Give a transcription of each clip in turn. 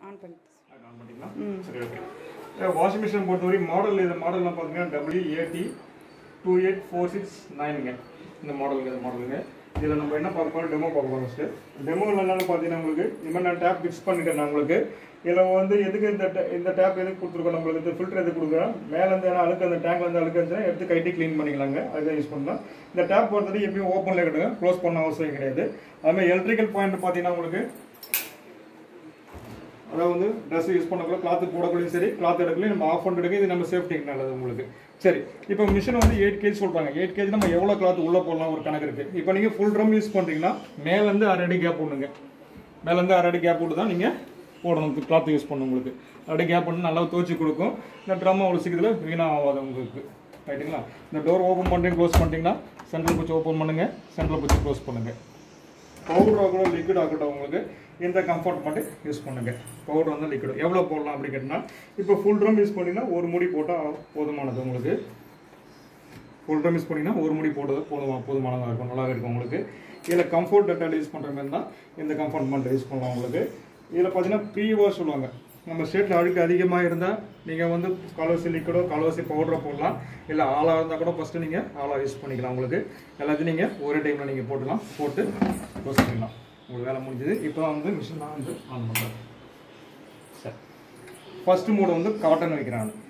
on பண்ணிட்டு அது ஆன் பண்ணிக்கலாம் சரி ஓகே வாஷிங் மிஷின் பொறுத்தவரை மாடல் இது மாடல்லாம் பார்த்தீங்கன்னா W AT two eight four six நைனுங்க இந்த மாடலுங்க இந்த மாடலுங்க இதில் நம்ம என்ன பார்க்க போகிறோம் டெமோ பார்க்க போகிறோம் ஃபஸ்ட்டு டெமோவில் என்னென்னு பார்த்தீங்கன்னா உங்களுக்கு இந்த மாதிரி நான் டேப் ஃபிக்ஸ் பண்ணிட்டேன் நான் உங்களுக்கு இதில் வந்து எதுக்கு இந்த ta- இந்த டேப் எதுக்கு கொடுத்துருக்கோம் நம்மளுக்கு இந்த ஃபில்டர் எதுக்கு கொடுக்குறோம் மேலே இருந்து ஏன்னா அழுக்கு அந்த டேங்க்ல இருந்து அழுக்கு இருந்துச்சுன்னா எடுத்து கைட்டி க்ளீன் பண்ணிக்கலாங்க அதுதான் யூஸ் பண்ணலாம் இந்த டேப் பொறுத்தவரை எப்பயும் ஓப்பனில் கிடையாது க்ளோஸ் பண்ண அவசியம் கிடையாது அதுமாதிரி எலக்ட்ரிக்கல் பாயிண்ட் பார்த்தீங்கன்னா உங்களுக்கு அதாவது வந்து ட்ரெஸ் யூஸ் பண்ணக்குள்ள கிளாத் போடக்குள்ளேயும் சரி கிளாத் எடுக்கலையும் நம்ம ஆஃப் பண்ணிட்டு இது நம்ம சேஃப்டிக்கு நல்லது உங்களுக்கு சரி இப்போ மிஷின் வந்து எயிட் கேஜ் சொல்றாங்க எயிட் கேஜ் நம்ம எவ்வளோ கிளாத் உள்ள போடலாம் ஒரு கணக்கு இருக்கு இப்போ நீங்க ஃபுல் ட்ரம் யூஸ் பண்றீங்கன்னா மேலேருந்து அரை அடி கேப் விடுங்க மேலேருந்து அரை அடி கேப் விட்டு தான் நீங்க போடணும் கிளாத் யூஸ் பண்ணணும் உங்களுக்கு அரை கேப் பண்ணி நல்லா துவச்சி கொடுக்கும் இந்த ட்ரம் அவ்வளோ சீக்கிரத்தில் வீணாக ஆகாது உங்களுக்கு ரைட்டுங்களா இந்த டோர் ஓப்பன் பண்ணுறீங்க க்ளோஸ் பண்ணிட்டீங்கன்னா சென்ட்ரல் பூச்சி ஓப்பன் பண்ணுங்க சென்ட்ரல் பூச்சி க்ளோஸ் பண்ணுங்க பவுடர் ஆகட்டும் லிக்விட் ஆகட்டும் உங்களுக்கு இந்த கம்ஃபர்ட் மட்டும் யூஸ் பண்ணுங்க பவுடர் வந்து லிக்விட் எவ்வளோ போடலாம் அப்படி கேட்டால் இப்போ ஃபுல் ட்ரம் யூஸ் பண்ணிங்கன்னா ஒரு முடி போட்டால் போதுமானது உங்களுக்கு ஃபுல் ட்ரம் யூஸ் பண்ணிங்கன்னா ஒரு முடி போடுறது போதுமா போதுமானதாக இருக்கும் நல்லா இருக்கும் உங்களுக்கு இதில் கம்ஃபர்ட் டெட்டால் யூஸ் பண்ணுற மாதிரி தான் இந்த கம்ஃபர்ட்மெண்ட் யூஸ் பண்ணலாம் உங்களுக்கு இதில் பார்த்தீங்கன்னா ப்ரீ வாஷ் சொல்லுவாங்க நம்ம ஷர்ட்டில் அழுக்கு அதிகமாக இருந்தால் நீங்கள் வந்து கலோசி லிக்விடோ கலோசி பவுடரோ போடலாம் இல்லை ஆளாக இருந்தால் கூட ஃபஸ்ட்டு நீங்கள் ஆளாக யூஸ் பண்ணிக்கலாம் உங்களுக்கு எல்லாத்தையும் நீங்கள் ஒரே டைமில் நீங்கள் போட்டுக்கலாம் போட்டு க்ளோஸ் பண்ணிக்கலாம் உங்களுக்கு வேலை முடிஞ்சது இப்போ வந்து மிஷின் நான் வந்து ஆன் பண்ணுறேன் சரி ஃபஸ்ட்டு மூடு வந்து காட்டன் வைக்கிறேன் நான்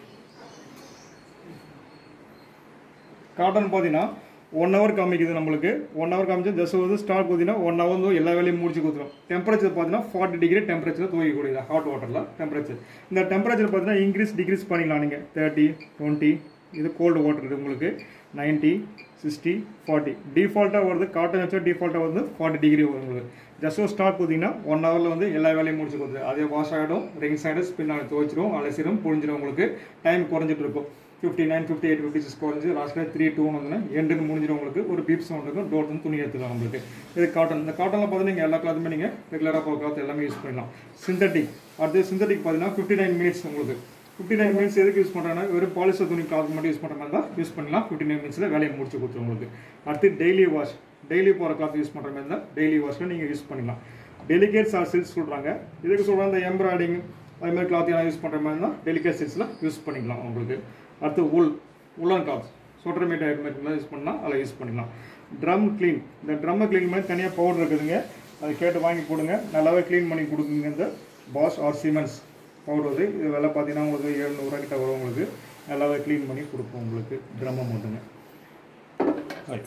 காட்டன் பார்த்தீங்கன்னா ஒன் ஹவர் காமிக்குது நம்மளுக்கு ஒன் ஹவர் காமிச்சு ஜஸ்ட் வந்து ஸ்டார்ட் பார்த்தீங்கன்னா ஒன் ஹவர் வந்து எல்லா வேலையும் முடிச்சு கொடுத்துரும் டெம்பரேச்சர் பார்த்தீங்கன்னா ஃபார்ட்டி டிகிரி டெம்பரேச்சர் துவைக்கக்கூடியது ஹாட் வாட்டரில் டெம்பரேச்சர் இந்த டெம்பரேச்சர் பார்த்தீங்கன்னா இன்க்ரீஸ் டிகிரீஸ் பண்ணிக்கலாம் நீங்கள் தேர்ட்டி டுவெண்ட்டி இது கோல்டு வாட்டர் இது உங்களுக்கு நைன்ட்டி சிக்ஸ்டி ஃபார்ட்டி டிஃபால்ட்டாக வருது காட்டன் வச்சா டிஃபால்ட்டாக வந்து ஃபார்ட்டி டிகிரி வரும் உங்களுக்கு ஜஸ்ட் ஒரு ஸ்டார்ட் பார்த்தீங்கன்னா ஒன் ஹவரில் வந்து எல்லா வேலையும் முடிச்சு கொடுத்துரு அதே வாஷ் ஆகிடும் ரிங்ஸ் ஆகிடும் ஸ்பின் ஆகி துவைச்சிரும் அலசிடும் புழிஞ்சிடும் உங்களுக்கு டைம் குறைஞ்சிட்டு இருக்கும் fifty nine fifty eight fifty six குறைஞ்சி லாஸ்ட்டில் த்ரீ டூ வந்து எண்டுன்னு முடிஞ்சிடும் உங்களுக்கு ஒரு பீப் சவுண்ட் இருக்கும் டோர் வந்து துணி எடுத்துக்கலாம் உங்களுக்கு இது காட்டன் இந்த காட்டனில் பார்த்தீங்கன்னா நீங்கள் எல்லா கிளாத்துமே நீங்கள் ரெகுலராக போகிற கிளாத் எல்லாமே யூஸ் பண்ணலாம் சிந்தட்டிக் அடுத்து சிந்தட்டிக் பார்த்தீங்கன்னா ஃபிஃப்டி நைன் மினிட்ஸ் உங்களுக்கு ஃபிஃப்டி நைன் மினிட்ஸ் எதுக்கு யூஸ் பண்ணுறாங்கன்னா வெறும் பாலிஸ்டர் துணி கிளாத் மட்டும் யூஸ் பண்ணுற மாதிரி தான் யூஸ் பண்ணலாம் ஃபிஃப்டி நைன் மினிட்ஸில் வேலையை முடிச்சு கொடுத்துரும் உங்களுக்கு அடுத்து டெய்லி வாஷ் டெய்லி போகிற கிளாத் யூஸ் பண்ணுற மாதிரி தான் டெய்லி வாஷில் நீங்கள் யூஸ் பண்ணலாம் டெலிகேட்ஸ் ஆர் சில்க்ஸ் சொல்கிறாங்க இதுக்கு சொல்கிறாங்க இந்த எம்ப்ராய்டிங் அது மாதிரி கிளாத் எல்லாம் யூஸ் பண்ணுற மாதிரி தான் டெலிகேட் சில்க்ஸில் யூஸ் பண்ணிக்கலாம் உங்களுக்கு அடுத்து உல் உலன் கிளாத் சொட்டர் மீட் ஐட்டம் யூஸ் பண்ணால் அதில் யூஸ் பண்ணிக்கலாம் ட்ரம் க்ளீன் இந்த ட்ரம்மை க்ளீன் பண்ணி தனியாக பவுடர் இருக்குதுங்க அதை கேட்டு வாங்கி போடுங்க நல்லாவே க்ளீன் பண்ணி கொடுக்குங்க இந்த பாஸ் ஆர் சிமெண்ட்ஸ் பவுடர் வந்து இது விலை பார்த்தீங்கன்னா உங்களுக்கு எழுநூறுவா கிட்ட வரும் உங்களுக்கு நல்லாவே க்ளீன் பண்ணி கொடுப்போம் உங்களுக்கு ட்ரம்மை மட்டுங்க ரைட்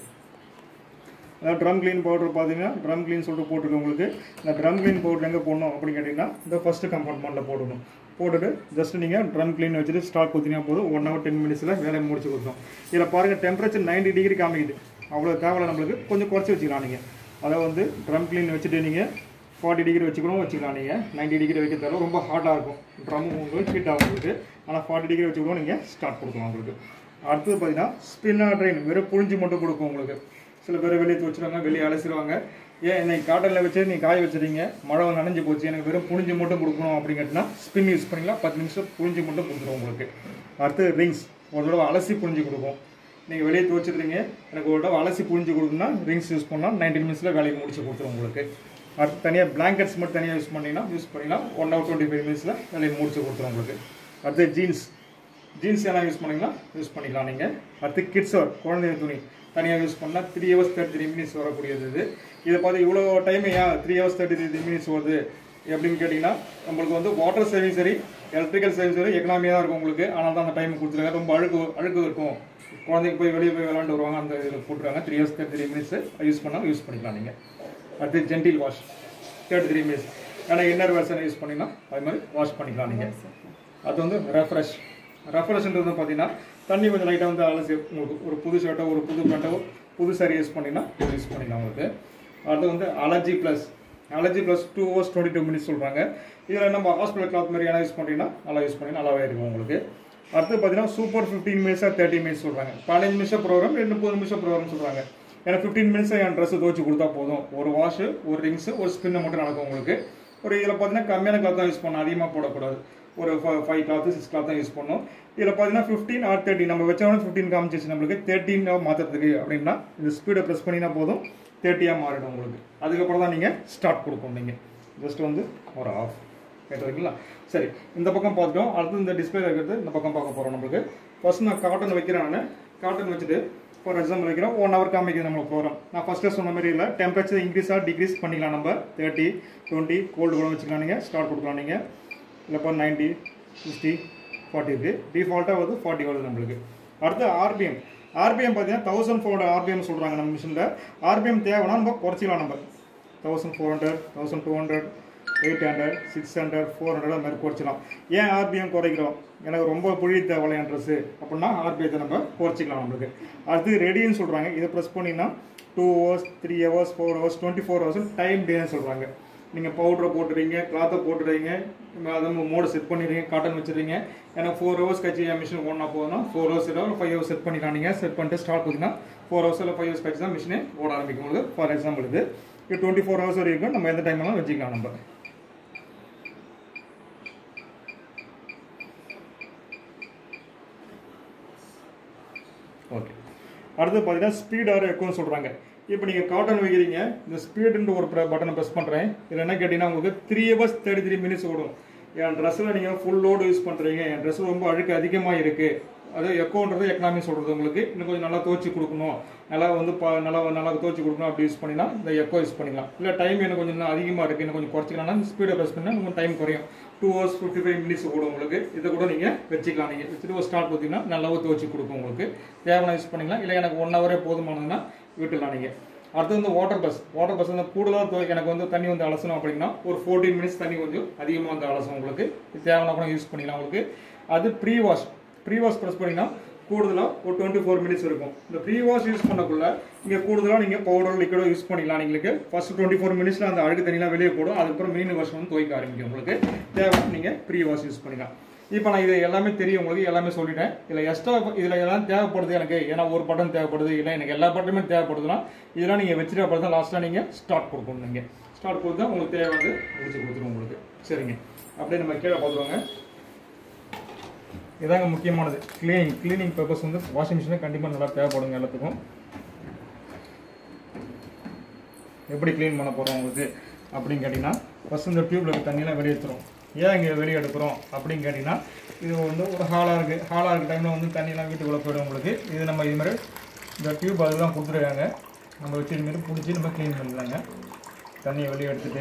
அதாவது ட்ரம் க்ளீன் பவுடர் பார்த்தீங்கன்னா ட்ரம் க்ளீன் சொல்லிட்டு போட்டுருக்கு உங்களுக்கு இந்த ட்ரம் க்ளீன் பவுடர் எங்கே போடணும் அப்படின்னு கேட்டிங்கன்னா இந்த ஃபஸ்ட்டு கம்பார்ட்மெண்ட்டில் போடணும் போட்டுட்டு ஜஸ்ட் நீங்கள் ட்ரம் க்ளீன் வச்சுட்டு ஸ்டார்ட் கொடுத்தீங்கன்னா போதும் ஒன் ஹவர் டென் மினிட்ஸில் வேலையை முடிச்சு கொடுத்தோம் இதில் பாருங்கள் டெம்பரேச்சர் 90 டிகிரி காமிக்குது அவ்வளோ தேவையில்ல நம்மளுக்கு கொஞ்சம் குறைச்சி வச்சுக்கலாம் நீங்கள் அதை வந்து ட்ரம் க்ளீன் வச்சுட்டு நீங்கள் ஃபார்ட்டி டிகிரி வச்சுக்கணும் வச்சுக்கலாம் நீங்கள் 90 டிகிரி வைக்க தேவை ரொம்ப ஹாட்டாக இருக்கும் ட்ரம் உங்களுக்கு ஹீட் ஆகும் உங்களுக்கு ஆனால் ஃபார்ட்டி டிகிரி வச்சுக்கணும் நீங்கள் ஸ்டார்ட் கொடுக்கலாம் உங்களுக்கு அடுத்தது பார்த்தீங்கன்னா ஸ்பின்னர் ட்ரெயின் வெறும் புழிஞ்சு மட்டும் கொடுக்கும் உங்களுக்கு சில பேர் வெளியே துவச்சிருவாங்க வெளியே அலசிடுவாங்க ஏன் இன்னைக்கு காட்டனில் வச்சு நீங்கள் காய வச்சிருக்கீங்க மழை வந்து நனைஞ்சு போச்சு எனக்கு வெறும் புழிஞ்சு மட்டும் கொடுக்கணும் அப்படிங்கிறதுனா ஸ்பின் யூஸ் பண்ணிக்கலாம் பத்து நிமிஷம் புழிஞ்சு மட்டும் கொடுத்துரும் உங்களுக்கு அடுத்து ரிங்ஸ் ஒரு தடவை அலசி புழிஞ்சு கொடுக்கும் நீங்கள் வெளியே துவச்சிருக்கீங்க எனக்கு ஒரு தடவை அலசி புழிஞ்சு கொடுக்கணும்னா ரிங்ஸ் யூஸ் பண்ணலாம் நைன்டி மினிட்ஸில் வேலையை முடிச்சு கொடுத்துரும் உங்களுக்கு அடுத்து தனியாக பிளாங்கெட்ஸ் மட்டும் தனியாக யூஸ் பண்ணிங்கன்னா யூஸ் பண்ணிக்கலாம் ஒன் ஹவர் டுவெண்ட்டி ஃபைவ் மினிட்ஸில் வேலையை முடிச்சு கொடுத்துரும் உங்களுக்கு அடுத்து ஜீன்ஸ் ஜீன்ஸ் எல்லாம் யூஸ் பண்ணிக்கலாம் யூஸ் பண்ணிக்கலாம் நீங்கள் அடுத்து கிட்ஸ் ஒர்க் குழந்தைங்க துணி தனியாக யூஸ் பண்ணால் three hours thirty three minutes வரக்கூடியது இது இதை பார்த்து இவ்வளோ டைம் ஏன் three hours thirty three minutes வருது எப்படின்னு கேட்டிங்கன்னா நம்மளுக்கு வந்து வாட்டர் சேவிங் சரி எலக்ட்ரிக்கல் சேவிங் சரி எக்கனாமியாக தான் இருக்கும் உங்களுக்கு ஆனால் தான் அந்த டைம் கொடுத்துருக்காங்க ரொம்ப அழுக்கு அழுக்கு இருக்கும் குழந்தைங்க போய் வெளியே போய் விளாண்டு வருவாங்க அந்த இதில் போட்டுருக்காங்க three hours thirty three minutes use பண்ணால் யூஸ் பண்ணிக்கலாம் நீங்கள் அடுத்து gentle wash thirty three minutes ஏன்னா இன்னர் வெர்ஷன் யூஸ் பண்ணிங்கன்னா அது மாதிரி வாஷ் பண்ணிக்கலாம் நீங்கள் அது வந்து ரெஃப்ரெஷ் ரெஃப்ரெஷ்ன்றது பார்த்தீங்கன்னா தண்ணி கொஞ்சம் லைட்டாக வந்து அலசி உங்களுக்கு ஒரு புது ஷர்ட்டோ ஒரு புது பேண்ட்டோ புது சாரி யூஸ் பண்ணிங்கன்னா யூஸ் பண்ணிக்கலாம் உங்களுக்கு அடுத்து வந்து allergy plus allergy plus two hours twenty two minutes சொல்கிறாங்க இதில் நம்ம ஹாஸ்பிட்டல் கிளாத் மாதிரி எல்லாம் யூஸ் பண்ணிங்கன்னா நல்லா யூஸ் பண்ணி நல்லாவே இருக்கும் உங்களுக்கு அடுத்து பார்த்தீங்கன்னா சூப்பர் ஃபிஃப்டீன் மினிட்ஸாக தேர்ட்டி மினிட்ஸ் சொல்கிறாங்க பதினஞ்சு நிமிஷம் ப்ரோக்ராம் ரெண்டு முப்பது நிமிஷம் ப்ரோக்ராம் சொல்கிறாங்க ஏன்னா ஃபிஃப்டீன் மினிட்ஸ் என் ட்ரெஸ் துவச்சி கொடுத்தா போதும் ஒரு வாஷு ஒரு ரிங்ஸு ஒரு ஸ்பின்னு மட்டும் நடக்கும் உங்களுக்கு ஒரு இதில் பார்த்தீங்கன்னா கம்மியான கிளாத் தான் யூஸ் பண்ணணும் அதிகமாக போடக்கூடாது ஒரு ஃபைவ் கிளாத்து சிக்ஸ் கிளாத் தான் யூஸ் பண்ணணும் இதில் பார்த்தீங்கன்னா ஃபிஃப்டீன் ஆர் தேர்ட்டி நம்ம வச்சோம்னா ஃபிஃப்டீன் காமிச்சிச்சு நம்மளுக்கு தேர்ட்டின் மாற்றுறதுக்கு அப்படின்னா இந்த ஸ்பீடை ப்ரெஸ் பண்ணினா போதும் தேர்ட்டியாக மாறிடும் உங்களுக்கு அதுக்கப்புறம் தான் நீங்கள் ஸ்டார்ட் கொடுப்போம் நீங்கள் ஜஸ்ட் வந்து ஒரு ஆஃப் ரைட் ஓகேங்களா சரி இந்த பக்கம் பார்த்துட்டோம் அடுத்து இந்த டிஸ்பிளே இருக்கிறது இந்த பக்கம் பார்க்க போகிறோம் நம்மளுக்கு ஃபர்ஸ்ட் நான் காட்டன் வைக்கிறேன் நான் காட்டன் வச்சுட்டு ஃபார் எக்ஸாம்பிள் வைக்கிறோம் ஒன் ஹவர் காமிக்குது நம்மளுக்கு ப்ரோக்ராம் நான் ஃபஸ்ட்டே சொன்ன மாதிரி இல்லை டெம்பரேச்சர் இன்க்ரீஸ் ஆர் டிக்ரீஸ் பண்ணிக்கலாம் நம்ம தேர்ட்டி டுவெண்ட்டி கோல்டு கூட வச்சுக்கலாம் நீங்கள் ஸ்டார்ட் கொடுக்கலாம் நீங்கள் இல்லை இப்போ நைன்ட்டி சிக்ஸ்டி ஃபார்ட்டி இருக்குது டிஃபால்ட்டாக வந்து ஃபார்ட்டி வருது நம்மளுக்கு அடுத்து ஆர்பிஎம் ஆர்பிஎம் பார்த்தீங்கன்னா தௌசண்ட் ஃபோர் ஹண்ட்ரட் ஆர்பிஎம் சொல்கிறாங்க நம்ம மிஷினில் ஆர்பிஎம் தேவைன்னா நம்ம குறைச்சிக்கலாம் நம்ம thousand four hundred thousand two hundred eight hundred six hundred four hundred அது மாதிரி குறைச்சிக்கலாம் ஏன் ஆர்பிஎம் குறைக்கிறோம் எனக்கு ரொம்ப புழி தேவை என் ட்ரெஸ்ஸு அப்படின்னா ஆர்பிஎத்தை நம்ம குறைச்சிக்கலாம் நம்மளுக்கு அடுத்து ரெடின்னு சொல்கிறாங்க இதை ப்ரெஸ் பண்ணிங்கன்னா two hours three hours four hours twenty four hours time டேன்னு சொல்கிறாங்க நீங்கள் பவுடரை போட்டுறீங்க கிளாத்தை போட்டுறீங்க அதை மோடு செட் பண்ணிடுறீங்க காட்டன் வச்சுறீங்க எனக்கு ஃபோர் ஹவர்ஸ் கழிச்சு என் மிஷின் ஓடனா போதும்னா ஃபோர் ஹவர்ஸ் இல்லை ஃபைவ் ஹவர்ஸ் செட் பண்ணிக்கலாம் நீங்கள் செட் பண்ணிட்டு ஸ்டார்ட் பார்த்தீங்கன்னா ஃபோர் ஹவர்ஸ் இல்லை ஃபைவ் ஹவர்ஸ் கழிச்சு தான் மிஷினே ஓட ஆரம்பிக்கும் போது ஃபார் எக்ஸாம்பிள் இது இது டுவெண்ட்டி ஃபோர் ஹவர்ஸ் வரைக்கும் நம்ம எந்த டைம் வேணாலும் வச்சுக்கலாம் நம்ம ஓகே அடுத்து பார்த்தீங்கன்னா ஸ்பீட் ஆர் எக்கோன்னு சொல்கிறாங்க இப்போ நீங்கள் காட்டன் வைக்கிறீங்க இந்த ஸ்பீடுன்ற ஒரு பட்டனை ப்ரெஸ் பண்ணுறேன் இதில் என்ன கேட்டிங்கன்னா உங்களுக்கு three hours thirty three minutes ஓடும் என் ட்ரெஸ்ஸில் நீங்கள் ஃபுல் லோடு யூஸ் பண்ணுறீங்க என் ட்ரெஸ் ரொம்ப அழுக்கு அதிகமாக இருக்குது அது எக்கோன்றது எக்கனாமி சொல்கிறது உங்களுக்கு இன்னும் கொஞ்சம் நல்லா துவச்சி கொடுக்கணும் நல்லா வந்து ப நல்லா நல்லா துவச்சி கொடுக்கணும் அப்படி யூஸ் பண்ணினா இந்த எக்கோ யூஸ் பண்ணிக்கலாம் இல்லை டைம் எனக்கு கொஞ்சம் இன்னும் அதிகமாக இருக்குது இன்னும் கொஞ்சம் குறைச்சிக்கலாம்னா ஸ்பீடை ப்ரெஸ் பண்ணால் இன்னும் டைம் குறையும் two hours fifty five minutes ஓடும் உங்களுக்கு இதை கூட நீங்கள் வச்சுக்கலாம் நீங்கள் வச்சுட்டு ஒரு ஸ்டார்ட் பார்த்தீங்கன்னா நல்லாவும் துவச்சி கொடுக்கும் உங்களுக்கு தேவையான யூஸ் பண்ணிக்கலாம் இல்லை எனக்கு ஒன் ஹவரே போதுமானதுன்னா விட்டுலாம் நீங்கள் அடுத்து வந்து வாட்டர் பஸ் வாட்டர் பஸ் வந்து கூடுதலாக எனக்கு வந்து தண்ணி வந்து அலசணும் அப்படின்னா ஒரு ஃபோர்டீன் மினிட்ஸ் தண்ணி கொஞ்சம் அதிகமாக வந்து அலசும் உங்களுக்கு இது தேவையான கூட யூஸ் பண்ணிக்கலாம் உங்களுக்கு அது pre wash pre wash press பண்ணிங்கன்னா கூடுதலாக ஒரு டுவெண்ட்டி ஃபோர் மினிட்ஸ் இருக்கும் இந்த ப்ரீ வாஷ் யூஸ் பண்ணக்குள்ள நீங்கள் கூடுதலாக நீங்கள் பவுடர் லிக்விடோ யூஸ் பண்ணிக்கலாம் நீங்களுக்கு ஃபர்ஸ்ட் டுவெண்ட்டி ஃபோர் மினிட்ஸில் அந்த அழுக்கு தண்ணிலாம் வெளியே போடும் அதுக்கப்புறம் மீன் வாஷ் வந்து துவைக்க ஆரம்பிக்கும் உங்களுக்கு தேவை நீங்கள் ப்ரீ வாஷ் யூஸ் பண்ணிக்கலாம் இப்போ நான் இது எல்லாமே தெரியும் உங்களுக்கு எல்லாமே சொல்லிட்டேன் இதில் எக்ஸ்ட்ரா இதில் எல்லாம் தேவைப்படுது எனக்கு ஏன்னா ஒரு பட்டன் தேவைப்படுது இல்லை எனக்கு எல்லா பட்டனுமே தேவைப்படுதுன்னா இதெல்லாம் நீங்கள் வச்சுட்டு அப்புறம் தான் லாஸ்ட்டாக நீங்கள் ஸ்டார்ட் கொடுக்கணும் நீங்கள் ஸ்டார்ட் கொடுத்து தான் உங்களுக்கு தேவையானது முடிச்சு கொடுத்துரும் உங்களுக்கு சரிங்க அப்படியே நம்ம கீழே பார்த்துருவாங்க இதாங்க முக்கியமானது க்ளீனிங் க்ளீனிங் பர்பஸ் வந்து வாஷிங் மிஷினில் கண்டிப்பாக நல்லா தேவைப்படுங்க எல்லாத்துக்கும் எப்படி க்ளீன் பண்ண போகிறோம் உங்களுக்கு அப்படின்னு கேட்டிங்கன்னா ஃபஸ்ட் இந்த டியூப்ல இருக்க தண்ணியெல்லாம் வெளியே எடுத்துரும் ஏன் இங்கே வெளியே எடுக்கிறோம் அப்படின்னு கேட்டிங்கன்னா இது வந்து ஒரு ஹாலாக இருக்குது ஹாலாக இருக்க டைமில் வந்து தண்ணியெல்லாம் வீட்டுக்குள்ளே போயிடும் உங்களுக்கு இது நம்ம இது மாதிரி இந்த டியூப் அதுதான் கொடுத்துருக்காங்க நம்ம வச்சு இது மாதிரி பிடிச்சி நம்ம க்ளீன் பண்ணிடலாங்க தண்ணியை வெளியே எடுத்துட்டு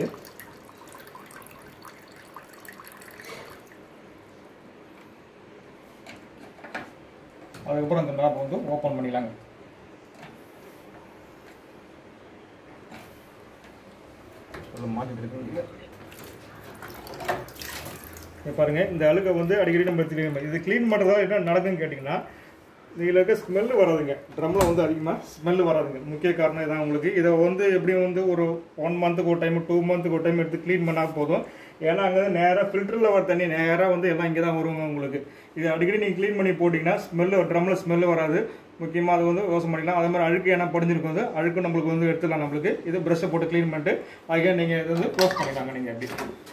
அதுக்கப்புறம் அந்த நாப் வந்து ஓப்பன் பண்ணிடலாங்க சொல்ல மாட்டிட்டு இருக்கு இப்போ பாருங்க இந்த அழுக்கை வந்து அடிக்கடி நம்ம எடுத்துக்கணும் இது க்ளீன் பண்ணுறதா என்ன நடக்குதுன்னு கேட்டிங்கன்னா இதில் இருக்க ஸ்மெல்லு வராதுங்க ட்ரம்மில் வந்து அதிகமாக ஸ்மெல்லு வராதுங்க முக்கிய காரணம் இதான் உங்களுக்கு இதை வந்து எப்படியும் வந்து ஒரு ஒன் மந்த்துக்கு ஒரு டைம் டூ மந்த்துக்கு ஒரு டைம் எடுத்து க்ளீன் பண்ணால் போதும் ஏன்னா அங்கே நேராக ஃபில்டரில் வர தண்ணி நேராக வந்து எல்லாம் இங்கே தான் வருவாங்க உங்களுக்கு இது அடிக்கடி நீங்கள் க்ளீன் பண்ணி போட்டிங்கன்னா ஸ்மெல்லு ட்ரம்மில் ஸ்மெல்லு வராது முக்கியமாக அது வந்து யோசனை பண்ணிக்கலாம் அதே மாதிரி அழுக்கு என்ன படிஞ்சிருக்கும் வந்து அழுக்கு நம்மளுக்கு வந்து எடுத்துடலாம் நம்மளுக்கு இது ப்ரெஷ்ஷை போட்டு க்ளீன் பண்ணிட்டு அங்கே நீங்கள் இது வந்து க்ளோஸ் பண்ணிடலாங்க நீங்கள் அப்படி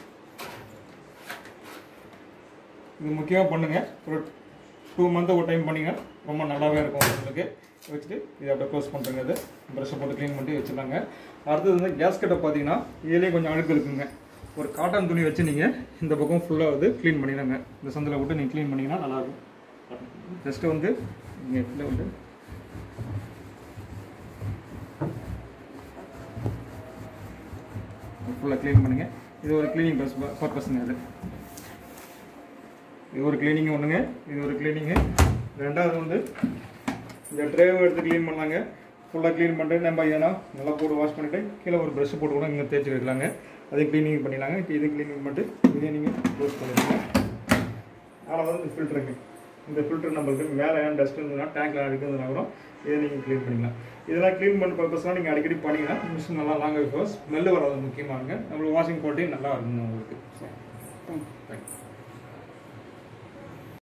இது முக்கியமாக பண்ணுங்கள் ஒரு டூ மந்த்து ஒரு டைம் பண்ணிங்க ரொம்ப நல்லாவே இருக்கும் உங்களுக்கு வச்சுட்டு இதை அப்படியே க்ளோஸ் பண்ணுறங்க இது ப்ரெஷ்ஷை போட்டு க்ளீன் பண்ணிட்டு வச்சுருந்தாங்க அடுத்தது வந்து கேஸ் கட்டை பார்த்தீங்கன்னா இதுலேயே கொஞ்சம் அழுக்கு இருக்குங்க ஒரு காட்டன் துணி வச்சு நீங்கள் இந்த பக்கம் ஃபுல்லாக வந்து க்ளீன் பண்ணிடுங்க இந்த சந்தில் விட்டு நீங்கள் க்ளீன் பண்ணிங்கன்னா நல்லாயிருக்கும் ஜஸ்ட்டு வந்து நீங்கள் இதில் வந்து ஃபுல்லாக க்ளீன் பண்ணுங்கள் இது ஒரு க்ளீனிங் பர்ஸ் பர்பஸ்ங்க அது இது ஒரு க்ளீனிங் ஒன்றுங்க இது ஒரு க்ளீனிங்கு ரெண்டாவது வந்து இந்த ட்ரேவை எடுத்து க்ளீன் பண்ணாங்க ஃபுல்லாக க்ளீன் பண்ணிட்டு நம்ம ஏன்னா நல்லா போட்டு வாஷ் பண்ணிவிட்டு கீழே ஒரு ப்ரெஷ் போட்டு கூட இங்கே தேய்ச்சி வைக்கலாங்க அதையும் க்ளீனிங் பண்ணிடலாங்க இப்போ இது க்ளீனிங் பண்ணிட்டு இதே நீங்கள் க்ளோஸ் பண்ணிடுங்க ஆனால் வந்து இந்த ஃபில்டருங்க இந்த ஃபில்டர் நம்மளுக்கு மேலே ஏன் டஸ்ட் இருந்ததுன்னா டேங்க்கில் அடிக்கிறதுனா கூட இதை நீங்கள் க்ளீன் பண்ணிக்கலாம் இதெல்லாம் க்ளீன் பண்ண பர்பஸ்லாம் நீங்கள் அடிக்கடி பண்ணிங்கன்னா மிஷின் நல்லா லாங் இருக்கும் ஸ்மெல்லு வராது முக்கியமாங்க நம்மளுக்கு வாஷிங் போட்டு நல்லா இருக்கும் உங்களுக்கு தேங்க்யூ